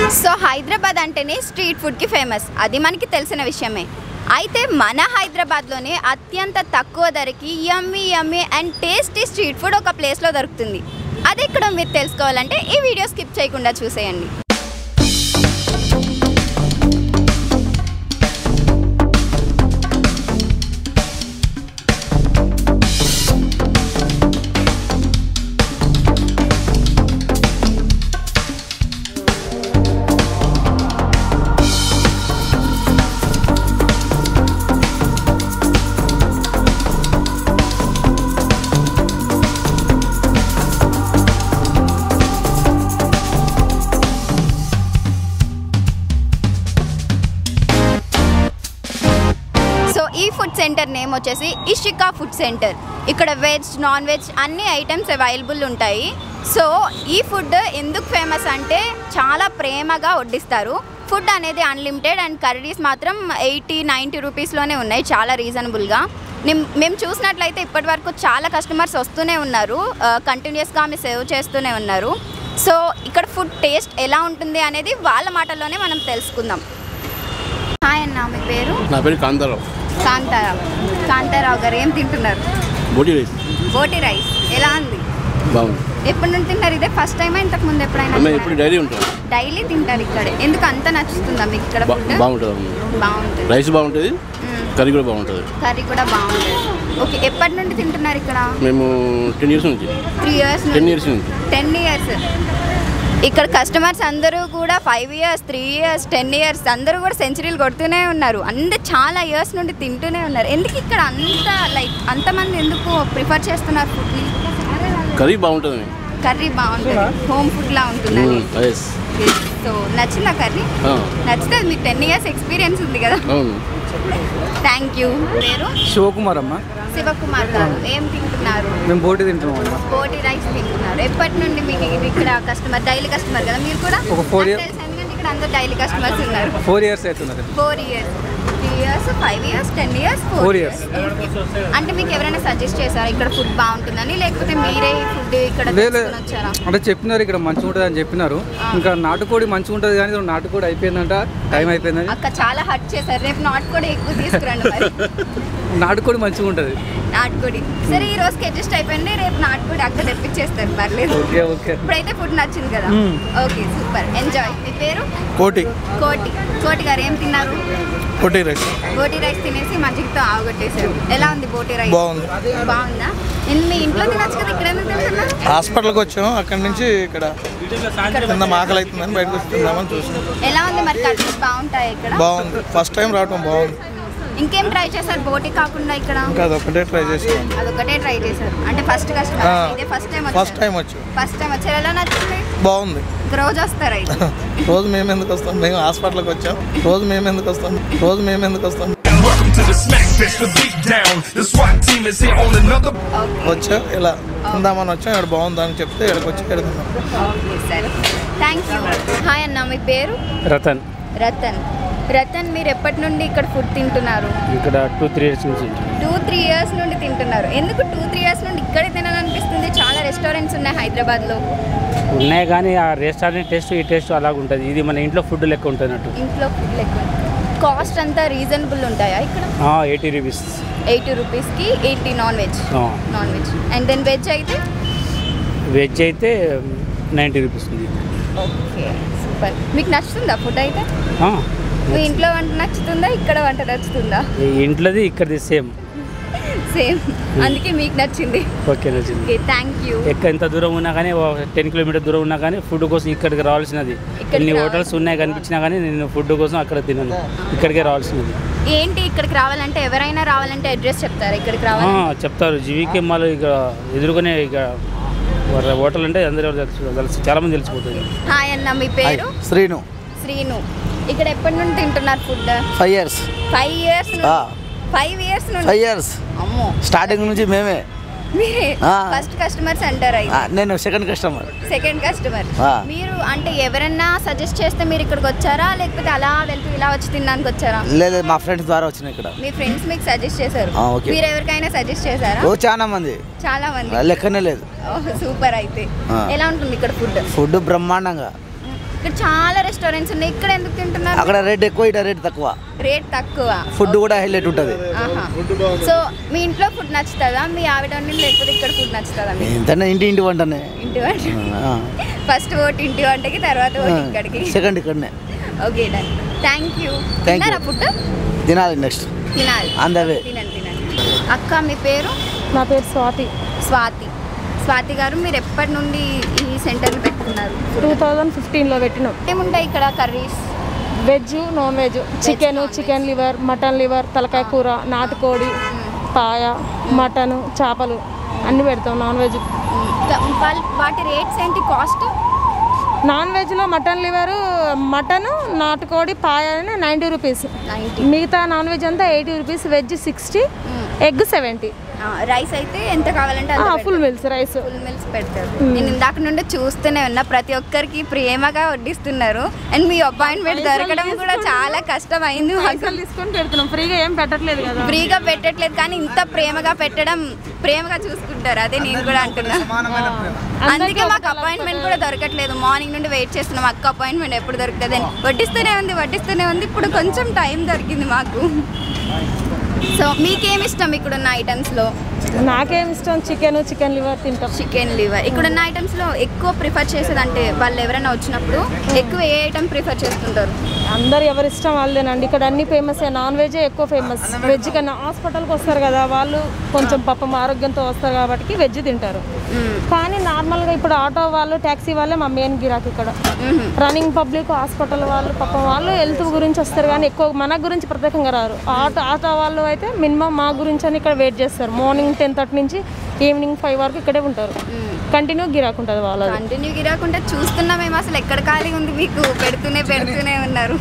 So Hyderabad అంటేనే street ఫుడ్కి famous అది మనకి తెలిసిన విషయమే అయితే మన హైదరాబాద్లోనే అత్యంత తక్కువ ధరకి yummy yummy and tasty street food ఒక ప్లేస్లో దొరుకుతుంది అది ఎక్కడ మీరు తెలుసుకోవాలంటే ఈ వీడియో స్కిప్ చేయకుండా చూసేయండి సో ఈ ఫుడ్ సెంటర్ నేమ్ వచ్చేసి ఇషికా ఫుడ్ సెంటర్ ఇక్కడ వెజ్ నాన్ వెజ్ అన్ని ఐటమ్స్ అవైలబుల్ ఉంటాయి సో ఈ ఫుడ్ ఎందుకు ఫేమస్ అంటే చాలా ప్రేమగా వడ్డిస్తారు ఫుడ్ అనేది అన్లిమిటెడ్ అండ్ కర్రీస్ మాత్రం ఎయిటీ నైంటీ రూపీస్లోనే ఉన్నాయి చాలా రీజనబుల్గా మేము చూసినట్లయితే ఇప్పటి వరకు చాలా కస్టమర్స్ వస్తూనే ఉన్నారు కంటిన్యూస్గా ఆమె సేవ్ చేస్తూనే ఉన్నారు సో ఇక్కడ ఫుడ్ టేస్ట్ ఎలా ఉంటుంది అనేది వాళ్ళ మాటల్లోనే మనం తెలుసుకుందాం హాయ్ అన్న మీ పేరు నా పేరు కాంతారావు కాంతారావు కాంతారావు గారు ఏం తింటున్నారు బోటి రైస్ బోటి రైస్ ఎలా ఉంది బాగుంది ఎప్పటి నుండి తింటారు ఇదే ఫస్ట్ టైం ఇంతకు ముందు ఎప్పుడైనా అమ్మ ఇప్పుడు డైరీ ఉంటాం డైలీ తింటారు ఇక్కడ ఎందుకు అంత నచ్చుతుందా మీకు ఇక్కడ బా- ఫుడ్ బాగుంటుంది అమ్మ బాగుంటుంది రైస్ బాగుంటుంది మ్మ్. కర్రీ కూడా బాగుంటుంది కర్రీ కూడా బాగుంటుంది ఓకే ఎప్పటి నుండి తింటున్నారు ఇక్కడ మేము టెన్ ఇయర్స్ నుంచి త్రీ ఇయర్స్ టెన్ ఇయర్స్ నుంచి టెన్ ఇయర్స్ ఇక్కడ కస్టమర్స్ అందరూ కూడా five years three years ten years అందరూ కూడా సెంచరీలు కొడుతూనే ఉన్నారు అందరు చాలా ఇయర్స్ నుండి తింటూనే ఉన్నారు ఎందుకు ఇక్కడ అంత లైక్ అంతమంది ఎందుకు ప్రిఫర్ చేస్తున్నారు ఫుడ్ని కర్రీ బాగుంటుంది కర్రీ బాగుంటుంది హోమ్ ఫుడ్ లా ఉంటుంది ఎస్ సో నచ్చిందా కర్రీ నచ్చితే మీకు టెన్ ఇయర్స్ ఎక్స్పీరియన్స్ ఉంది కదా అవును థ్యాంక్ యూ పేరు శివకుమార్ అమ్మ శివకుమార్ గారు ఏం తింటున్నారు మేము బోటి తింటున్నాం అమ్మ బోటి రైస్ తింటున్నారు ఎప్పటి నుండి మీకు ఇది ఇక్కడ కస్టమర్ డైలీ కస్టమర్ కదా మీరు కూడా ఒక four నాకు years- తెలుసు, ఎందుకంటే ఇక్కడ అందరు డైలీ కస్టమర్స్ ఉన్నారు ఫోర్ ఇయర్స్ అవుతున్నది four years three years five years ten years Four four years. Years అంటే మీకు ఎవరైనా సజెస్ట్ చేశారా ఇక్కడ ఫుడ్ బాగుంటుందని లేకపోతే మీరే ఫుడ్ ఇక్కడ లేదు తీసుకొని వచ్చారా అంటే చెప్పినారు ఇక్కడ మంచిగా ఉంటుంది అని చెప్పినారు ఇంకా నాటుకోడి మంచిగా ఉంటుంది కానీ ఇప్పుడు నాటుకోడి అయిపోయిందంట టైం అయిపోయిందని అక్క చాలా హట్ చేశారు రేపు నాట్ కూడా ఎక్కువ తీసుకురండి మరి నాటుకోడి మంచిగా ఉంటుంది నాటుకోడి సరే ఈ రోజుకి అడ్జస్ట్ అయిపోయింది రేపు నాటుకోడి అక్క తెప్పించేస్తారు పర్లేదు ఓకే ఓకే ఇప్పుడైతే ఫుడ్ నచ్చింది కదా మ్మ్. ఓకే సూపర్ ఎంజాయ్ మీ పేరు కోటి కోటి కోటి గారు ఏం తిన్నారు కోటి రైస్ బోటి రైస్ తినేసి మజ్జిగతో ఆవగొట్టేశారు ఎలా ఉంది బోటి రైస్ బాగుంది. బాగుందా ఎన్- మీ ఇంట్లో తినచ్చు కదా ఇక్కడ ఎందుకు తింటున్నారు హాస్పిటల్కి వచ్చాము అక్కడి నుంచి ఇక్కడ కింద ఆకలి అవుతుందని బయటకు వచ్చి తిందామని చూసాం ఎలా ఉంది మరి కర్రీస్ బాగుంటాయి ఇక్కడ బాగుంది ఫస్ట్ టైం రావటం బాగుంది ఇంకేం ట్రై చేశారు బోటి కాకుండా ఇక్కడ ఇంకా అదొకటే ట్రై చేసాం అదొకటే ట్రై చేశారు అంటే ఫస్ట్ కస్టమర్ ఇదే ఫస్ట్ టైం ఫస్ట్ టైం వచ్చాం ఫస్ట్ టైం వచ్చారు ఎలా నచ్చింది బాగుంది ఇంక రోజు వస్తారు అయితే రోజు మేము ఎందుకు వస్తాం మేము హాస్పిటల్కి వచ్చాం రోజు మేము ఎందుకు వస్తాం రోజు మేము ఎందుకు వస్తాం Welcome to the Smack Fest, the beat down. The SWAT team is here on another. Okay వచ్చాం ఇలా తిందామని వచ్చాం ఇక్కడ బాగుంది అని చెప్తే ఇక్కడికి వచ్చి ఇక్కడ తిన్నాం ఓకే సరే థ్యాంక్ యూ హాయ్ అన్న మీ పేరు రతన్ రతన్ రతన్ మీరు ఎప్పటి నుండి ఇక్కడ ఫుడ్ తింటున్నారు ఇక్కడ టూ త్రీ ఇయర్స్ నుంచి టూ త్రీ ఇయర్స్ నుండి తింటున్నారు ఎందుకు టూ త్రీ ఇయర్స్ నుండి ఇక్కడే తినాలనిపిస్తుంది చాలా రెస్టారెంట్స్ ఉన్నాయి హైదరాబాద్లో ఉన్నాయి కానీ ఆ రెస్టారెంట్ టేస్ట్ ఈ టేస్ట్ అలాగ ఉంటుంది ఇది మన ఇంట్లో ఫుడ్ లెక్క ఉంటున్నట్టు ఇంట్లో ఫుడ్ లెక్క కాస్ట్ అంతా రీజనబుల్ ఉంటాయా ఇక్కడ ఎయిటీ రూపీస్ ఎయిటీ రూపీస్కి eighty non veg non veg and then veg అయితే వెజ్ అయితే నైంటీ రూపీస్ ఉంది ఓకే సూపర్ మీకు నచ్చుతుందా ఫుడ్ అయితే ఆ, మీ ఇంట్లో వంట నచ్చుతుందా ఇక్కడ వంట నచ్చుతుందా ఈ ఇంట్లోది ఇక్కడిది సేమ్ సేమ్ అందుకే మీకు నచ్చింది ఓకే నచ్చింది ఓకే థ్యాంక్ యూ ఎక్కడ ఎంత దూరం ఉన్నా కానీ టెన్ కిలోమీటర్ దూరం ఉన్నా కానీ ఫుడ్ కోసం ఇక్కడికి రావాల్సినది ఇక్కడికి ఎన్ని రావాలి. హోటల్స్ ఉన్నాయి కనిపించినా కానీ నేను ఫుడ్ కోసం అక్కడ తినను ఇక్కడికే రావాల్సినది ఏంటి ఇక్కడికి రావాలంటే ఎవరైనా రావాలంటే అడ్రస్ చెప్తారా ఇక్కడికి ఆ, రావాలి చెప్తారు జీవికే మాల్ ఇక ఎదురుగానే ఇక వాళ్ళ హోటల్ అంటే అందరూ తెలుసు తెలుసు చాలా మంది తెలిసిపోతుంది హాయ్ అన్న మీ పేరు శ్రీను శ్రీను ఇక్కడ ఎప్పటి నుండి తింటున్నారు food five years five years five years నుండి ఫైవ్ ఇయర్స్ అమ్మో స్టార్టింగ్ నుంచి మేమే మీరే ఆ. ఫస్ట్ కస్టమర్స్ అంటారు ఆ, అయితే నేను సెకండ్ కస్టమర్ సెకండ్ కస్టమర్ ఆ. మీరు అంటే ఎవరన్నా సజెస్ట్ చేస్తే మీరు ఇక్కడికి వచ్చారా లేకపోతే అలా వెళ్తూ ఇలా వచ్చి తినడానికి వచ్చారా లేదు మా ఫ్రెండ్స్ ద్వారా వచ్చిన ఇక్కడ మీ ఫ్రెండ్స్ మీకు సజెస్ట్ చేశారు ఆ, ఓకే. మీరు ఎవరికైనా సజెస్ట్ చేశారా ఓ చాలా మంది చాలా మంది లెక్కనే లేదు సూపర్ అయితే ఆ. ఎలా ఉంటుంది ఇక్కడ ఫుడ్ ఫుడ్ బ్రహ్మాండంగా ఇక్కడ చాలా రెస్టారెంట్స్ ఉన్నాయి ఇక్కడ ఎందుకు తింటున్నారు అక్కడ రేట్ ఎక్కువ ఇక్కడ రేట్ తక్కువ రేట్ తక్కువ ఫుడ్ కూడా హైలైట్ ఉంటుంది ఆహా. సో మీ ఇంట్లో ఫుడ్ నచ్చుతుందా మీ ఆవిడ వండి లేకపోతే ఇక్కడ ఫుడ్ నచ్చుతుందా మీకు ఎంతైనా ఇంటి ఇంటి వంటనే ఇంటి వంట ఫస్ట్ ఓటు ఇంటి వంటకి తర్వాత ఓటు ఇక్కడికి సెకండ్ ఇక్కడనే okay done thank you Thank you. తిన్నారా ఫుడ్ తినాలి నెక్స్ట్ తినాలి On the way. తినండి తినండి అక్క మీ పేరు నా పేరు స్వాతి స్వాతి స్వాతి గారు మీరు ఎప్పటి నుండి ఈ సెంటర్ని పెట్టుకున్నారు టూ థౌజండ్ ఫిఫ్టీన్లో పెట్టినాం ఏముంటాయి ఇక్కడ curries veg non veg chicken non-veg. Chicken liver mutton liver తలకాయ కూర నాటుకోడి పాయ మటన్ చేపలు అన్నీ పెడతాం నాన్ వెజ్ వాళ్ళ వాటి రేట్స్ ఏంటి కాస్ట్ నాన్ వెజ్లో మటన్ లివర్ మటన్ నాటుకోడి పాయ నైంటీ రూపీస్ నైంటీ మిగతా నాన్ వెజ్ అంతా eighty rupees veg sixty egg seventy rice అయితే ఎంత కావాలంటే అంత full meals rice full meals పెడతారు నేను ఇందాక నుండి చూస్తూనే ఉన్నా ప్రతి ఒక్కరికి ప్రేమగా వడ్డిస్తున్నారు అండ్ మీ అపాయింట్మెంట్ దొరకడం కూడా చాలా కష్టం అయింది మాకు పైసలు తీసుకొని పెడుతున్నాం ఫ్రీగా ఏం పెట్టట్లేదు కదా ఫ్రీగా పెట్టట్లేదు కానీ ఇంత ప్రేమగా పెట్టడం ప్రేమగా చూసుకుంటారు అదే నేను కూడా అంటున్నా అందుకే మాకు అపాయింట్మెంట్ కూడా దొరకట్లేదు మార్నింగ్ నుండి వెయిట్ చేస్తున్నాం అక్క అపాయింట్మెంట్ ఎప్పుడు దొరుకుతుంది అని వడ్డిస్తూనే ఉంది వడ్డిస్తూనే ఉంది ఇప్పుడు కొంచెం టైం దొరికింది మాకు సో మీకేం ఇష్టం ఇక్కడున్న ఐటమ్స్లో నాకేం ఇష్టం చికెన్ చికెన్ లివర్ తింటాం చికెన్ లివర్ ఇక్కడున్న ఐటమ్స్లో ఎక్కువ ప్రిఫర్ చేసేది అంటే వాళ్ళు ఎవరైనా వచ్చినప్పుడు ఎక్కువ ఏ ఐటమ్ ప్రిఫర్ చేస్తుంటారు అందరు ఎవరి ఇష్టం వాళ్ళేనండి ఇక్కడ అన్ని ఫేమస్ నాన్ వెజ్ ఎక్కువ ఫేమస్ వెజ్ కన్నా హాస్పిటల్కి వస్తారు కదా వాళ్ళు కొంచెం పాపం ఆరోగ్యంతో వస్తారు కాబట్టి వెజ్ తింటారు కానీ నార్మల్గా ఇప్పుడు ఆటో వాళ్ళు ట్యాక్సీ వాళ్ళే మా మెయిన్ గిరాకీ ఇక్కడ రన్నింగ్ పబ్లిక్ హాస్పిటల్ వాళ్ళు పాపం వాళ్ళు హెల్త్ గురించి వస్తారు కానీ ఎక్కువ మన గురించి ప్రత్యేకంగా రారు ఆటో ఆటో వాళ్ళు అయితే మినిమం మా గురించి అని ఇక్కడ వెయిట్ చేస్తారు మార్నింగ్ టెన్ థర్టీ నుంచి ఈవినింగ్ ఫైవ్ వరకు ఇక్కడే ఉంటారు కంటిన్యూ గిరాక్ ఉంటుంది వాళ్ళది కంటిన్యూ గిరాకుండా చూస్తున్నాం మేము అసలు ఎక్కడ ఖాళీ ఉంది మీకు పెడుతూనే పెడుతూనే ఉన్నారు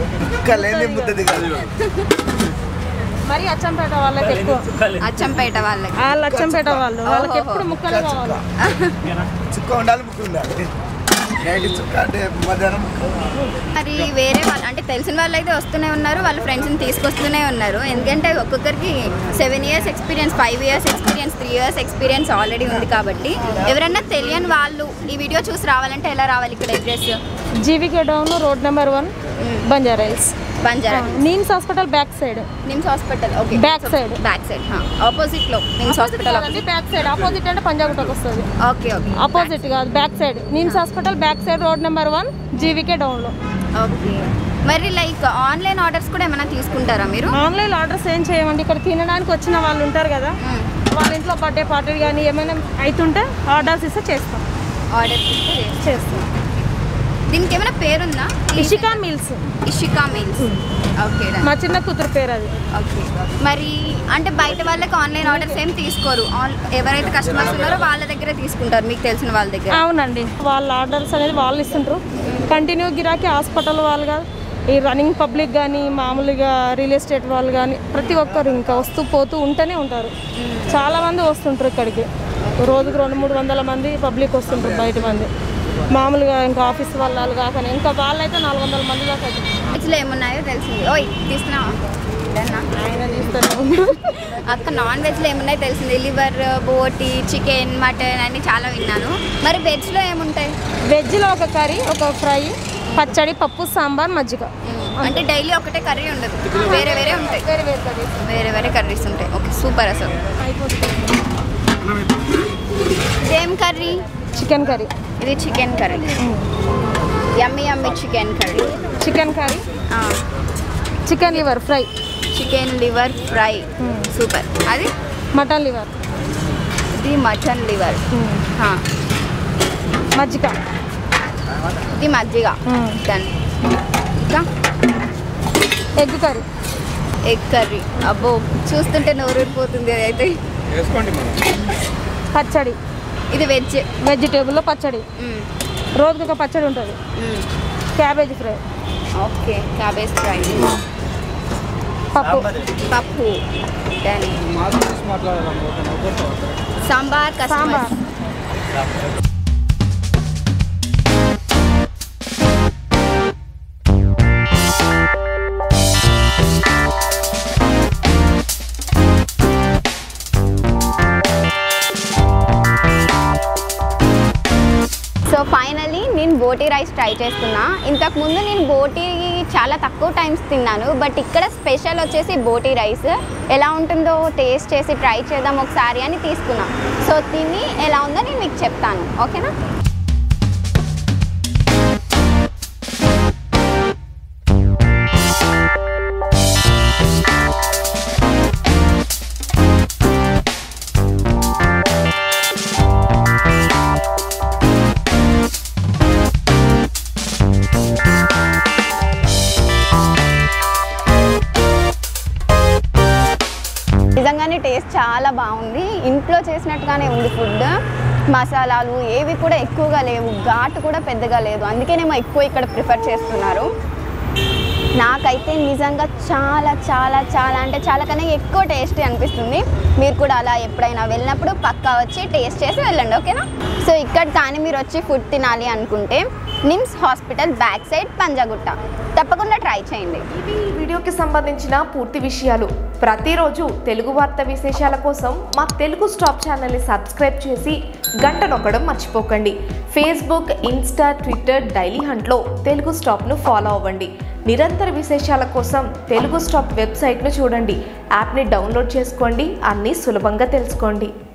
మరి అచ్చంపేట వాళ్ళకి ఎక్కువ అచ్చంపేట వాళ్ళకి వాళ్ళు అచ్చంపేట వాళ్ళు వాళ్ళకి ఎప్పుడు ముక్కలు కావాలి చుక్క ఉండాలి ముక్కు ఉండాలి నైట్ చుక్క అంటే మధ్యాహ్నం మరి వేరే వాళ్ళు అంటే తెలిసిన వాళ్ళు అయితే వస్తూనే ఉన్నారు వాళ్ళ ఫ్రెండ్స్ని తీసుకొస్తూనే ఉన్నారు ఎందుకంటే ఒక్కొక్కరికి seven years experience five years experience three years experience already ఉంది కాబట్టి ఎవరన్నా తెలియని వాళ్ళు ఈ వీడియో చూసి రావాలంటే ఎలా రావాలి ఇక్కడ address GVK down road number one Banjara Hills Banjara NIMS hospital back side NIMS hospital okay Back side. Back side opposite లో NIMS hospital back side opposite అంటే పంజాగుట్టకు వస్తుంది ఓకే ఓకే ఆపోజిట్ కాదు back side NIMS hospital back side road number one GVK down లో okay మరి like online orders కూడా ఏమైనా తీసుకుంటారా మీరు ఆన్లైన్ ఆర్డర్స్ ఏం చేయమండి ఇక్కడ తినడానికి వచ్చిన వాళ్ళు ఉంటారు కదా మ్మ్. వాళ్ళ ఇంట్లో బర్త్డే పార్టీ కానీ ఏమైనా అవుతుంటే ఆర్డర్స్ ఇస్తే చేస్తాం ఆర్డర్ చేస్తాం దీనికి ఏమైనా పేరుందా Ishika meals Ishika meals okay మా చిన్న కూతురు పేరు అది ఓకే మరి అంటే బయట వాళ్ళకి ఆన్లైన్ ఆర్డర్స్ ఏం తీసుకోరు ఆన్ ఎవరైతే కస్టమర్స్ ఉన్నారో వాళ్ళ దగ్గరే తీసుకుంటారు మీకు తెలిసిన వాళ్ళ దగ్గర అవునండి వాళ్ళ ఆర్డర్స్ అనేది వాళ్ళు ఇస్తుంటారు కంటిన్యూ గిరాకీ హాస్పిటల్ వాళ్ళు కాదు ఈ రన్నింగ్ పబ్లిక్ కానీ మామూలుగా రియల్ ఎస్టేట్ వాళ్ళు కానీ ప్రతి ఒక్కరు ఇంకా వస్తూ పోతూ ఉంటూనే ఉంటారు చాలా మంది వస్తుంటారు ఇక్కడికి రోజుకు రెండు మూడు వందల మంది పబ్లిక్ వస్తుంటారు బయట మంది మామూలుగా ఇంకా ఆఫీస్ వాళ్ళు కాకనే ఇంకా వాళ్ళైతే నాలుగు వందల మంది దాకా అవుతారు. వెజ్లో ఏమున్నాయో తెలిసింది ఓయ్ తీస్తున్నావా ఇదన్నా? ఆయన తీస్తూనే ఉంటారు. అక్క నాన్ వెజ్లో ఏమున్నాయో తెలిసింది లివర్ బోటి చికెన్ మటన్ అన్ని చాలా విన్నాను మరి వెజ్లో ఏముంటాయి వెజ్లో ఒక కర్రీ ఒక ఫ్రై పచ్చడి పప్పు సాంబార్ మజ్జిగ అంటే డైలీ ఒకటే కర్రీ ఉండదు వేరే వేరే ఉంటాయి వేరే వేరే కర్రీ వేరే వేరే కర్రీస్ ఉంటాయి ఓకే సూపర్ అసలు సేమ్ కర్రీ చికెన్ కర్రీ ఇది chicken curry yummy yummy chicken curry chicken curry chicken liver fry chicken liver fry super అది మటన్ లివర్ ఇది మటన్ లివర్ మజ్జిగ ఇది మజ్జిగ మ్మ్. డన్ ఇంకా ఎగ్ కర్రీ ఎగ్ కర్రీ అబ్బో చూస్తుంటే నోరూరిపోతుంది అయితే పచ్చడి ఇది వెజ్ వెజిటేబుల్లో పచ్చడి రోజుకి ఒక పచ్చడి ఉంటుంది cabbage fry okay cabbage fry పప్పు పప్పు done sambar customer sambar so finally నేను బోటీ రైస్ ట్రై చేస్తున్నా ఇంతకుముందు నేను బోటీ చాలా తక్కువ టైమ్స్ తిన్నాను బట్ ఇక్కడ స్పెషల్ వచ్చేసి బోటీ రైస్ ఎలా ఉంటుందో టేస్ట్ చేసి ట్రై చేద్దాం ఒకసారి అని తీసుకున్నా సో తిని ఎలా ఉందో నేను మీకు చెప్తాను ఓకేనా నిజంగానే టేస్ట్ చాలా బాగుంది ఇంట్లో చేసినట్టుగానే ఉంది ఫుడ్ మసాలాలు ఏవి కూడా ఎక్కువగా లేవు ఘాటు కూడా పెద్దగా లేదు అందుకేనేమో ఎక్కువ ఇక్కడ ప్రిఫర్ చేస్తున్నారు నాకైతే నిజంగా చాలా చాలా చాలా అంటే చాలా కన్నా ఎక్కువ టేస్టీ అనిపిస్తుంది మీరు కూడా అలా ఎప్పుడైనా వెళ్ళినప్పుడు పక్కా వచ్చి టేస్ట్ చేసి వెళ్ళండి ఓకేనా సో ఇక్కడ కానీ మీరు వచ్చి ఫుడ్ తినాలి అనుకుంటే NIMS hospital back side Panjagutta తప్పకుండా ట్రై చేయండి ఇవి ఈ వీడియోకి సంబంధించిన పూర్తి విషయాలు ప్రతిరోజు తెలుగు వార్త విశేషాల కోసం మా తెలుగు స్టాప్ ఛానల్ని సబ్స్క్రైబ్ చేసి గంట నొక్కడం మర్చిపోకండి ఫేస్బుక్ ఇన్స్టా ట్విట్టర్ డైలీ హంట్లో తెలుగు స్టాప్ను ఫాలో అవ్వండి నిరంతర విశేషాల కోసం తెలుగు స్టాప్ వెబ్సైట్ను చూడండి యాప్ని డౌన్లోడ్ చేసుకోండి అన్నీ సులభంగా తెలుసుకోండి